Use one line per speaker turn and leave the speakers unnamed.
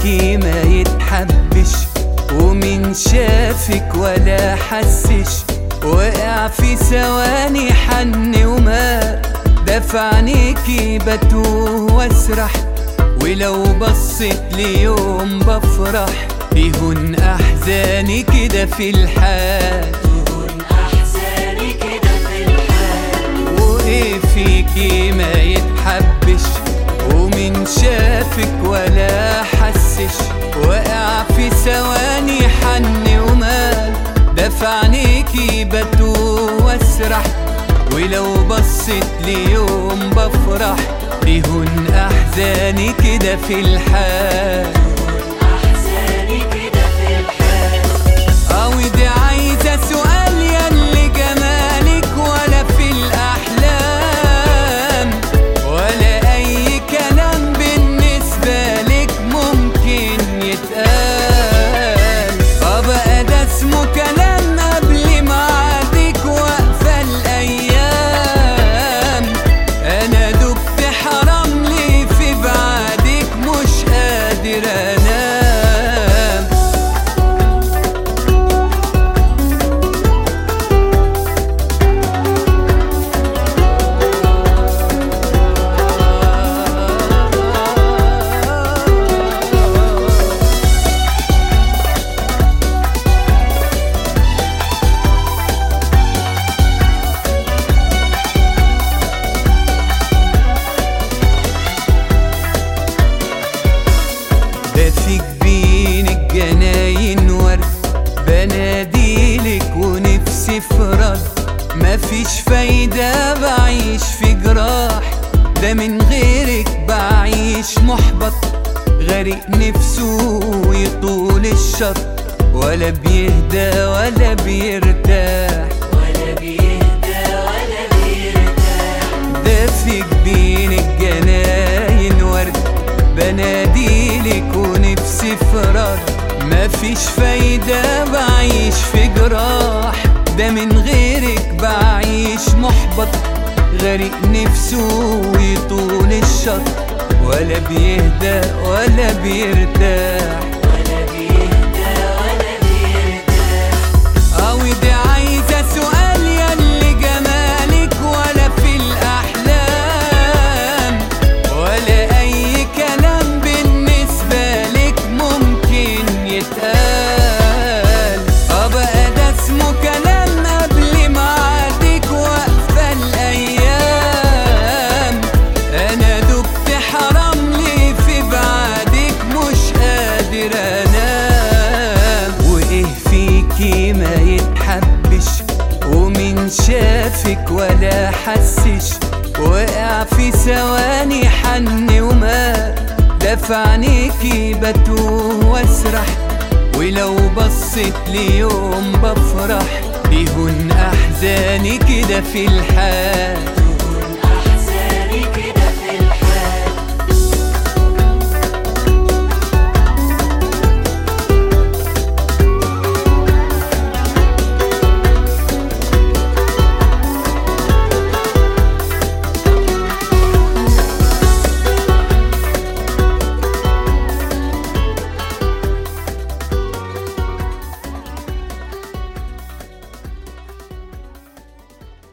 فيكي ما يتحبش ومن شافك ولا حسش وقع في ثواني حن ومات دفع عينيكي بتوه واسرح ولو بصيت ليوم بفرح بيهون احزاني كده في الحال
أحزاني كده في الحال
وايه فيكي ما يتحبش ومن شافك ولا حسش وقع في ثواني حن ومال دفع عينيكي بتوه واسرح ولو بصيت ليوم بفرح بيهون احزاني كده في الحال
أحزاني كده في الحال
أو دي عايزة سؤال ياللي جمالك ولا في الأحلام ولا أي كلام بالنسبة لك ممكن يتقال أبقى ده اسمه كلام قبل ميعادك واقفة الأيام أنا دبت حرام لي في بعدك مش قادر أنام ده فيك بين الجناين ورد بناديلك ونفسي في رد مفيش فايدة بعيش في جراح ده من غيرك بعيش محبط غريق نفسه يطول الشط ولا بيهدى ولا بيرتاح
ولا بيهدى ولا بيرتاح
ده فيك بين الجناين ورد بناديلك ونفسي في رد مفيش فايدة بعيش في جراح ده من غيرك بعيش محبط غريق نفسه يطول الشط ولا بيهدى ولا بيرتاح
ولا بيهدى ولا بيرتاح
أو دي عايزة سؤال ياللي جمالك ولا في الأحلام ولا أي كلام بالنسبة لك ممكن يتقال أبقى ده اسمه كلام قبل ميعادك واقفة الأيام أنا دبت حرام لي في بعدك مش قادر أنام وإيه فيكي ما يتحبش ومن شافك ولا حسش وقع في ثواني حن ومات دفع عينيكي بتوه واسرح ولو بصيت ليوم بفرح بيهون احزاني كده في الحال